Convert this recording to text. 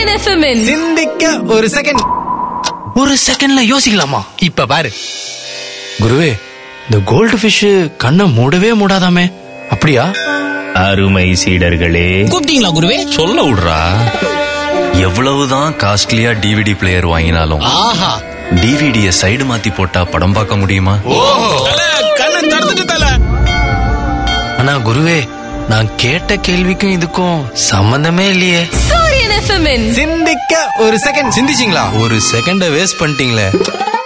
சூரியன் எஃப்எம் சிந்திக்க ஒரு செகண்ட் ஒரு செகண்ட்ல யோசிக்கலாமா இப்ப பாரு குருவே இந்த கோல்டு ஃபிஷ் கண்ணை மூடவே மூடாதாமே அப்படியா அருமை சீடர்களே கூப்பிட்டீங்களா குருவே சொல்ல விடுறா எவ்வளவுதான் காஸ்ட்லியா டிவிடி பிளேயர் வாங்கினாலும் ஆஹா டிவிடிய சைடு மாத்தி போட்டா படம் பார்க்க முடியுமா தல கண்ணை திறந்துட்டு தல ஆனா குருவே நான் கேட்ட கேள்விக்கும் இதுக்கும் சம்பந்தமே இல்லையே சூரியன் எஃப்எம் சிந்திக்க ஒரு செகண்ட் சிந்திச்சிங்களா ஒரு செகண்ட வேஸ்ட் பண்ணிட்டீங்களே